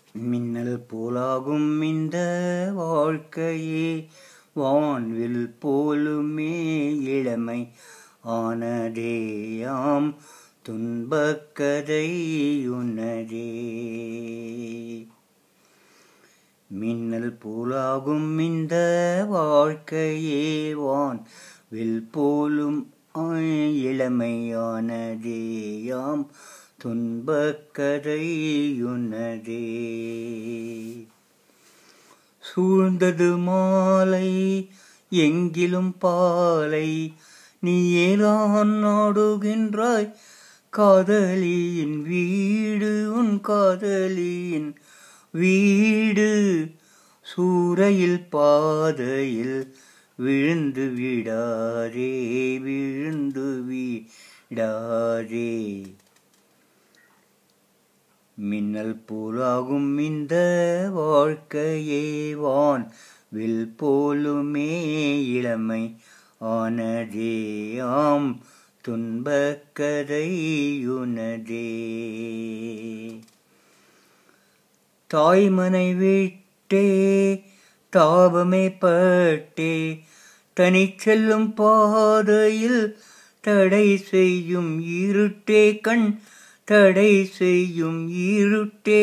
மின்னல் போலாகும் இந்த வாழ்க்கையே வான்வில் போலுமே இளமை ஆனதேயாம் துன்பக்கதை உனதே மின்னல் போலாகும் இந்த வாழ்க்கையே வான் வில் போலும் இளமையானதேயாம் துன்பக்கதையுனதே சூழ்ந்தது மாலை எங்கிலும் பாலை நீ ஏதான் நாடுகின்றாய் காதலியின் வீடு உன் காதலியின் வீடு சூறையில் பாதையில் விழுந்து விடாதே விழுந்து விடாதே மின்னல் போலாகும் இந்த வாழ்க்கையே வான் வில் போலுமே இளமை ஆனதே ஆம் துன்பக்கதையுனதே தாய்மனை விட்டே தாபமே பட்டே தனி செல்லும் பாதையில் தடை செய்யும் இருட்டே கண் தடை செய்யும் இருட்டே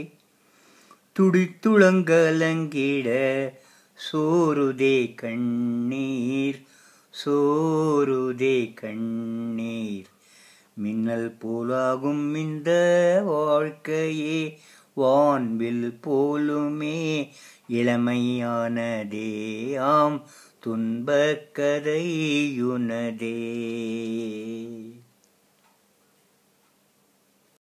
துடித்துளங்கலங்கிட சோருதே கண்ணீர் சோருதே கண்ணீர் மின்னல் போலாகும் இந்த வாழ்க்கையே வான்வில் போலுமே இளமையானதே ஆம் துன்பக்கதையுனதே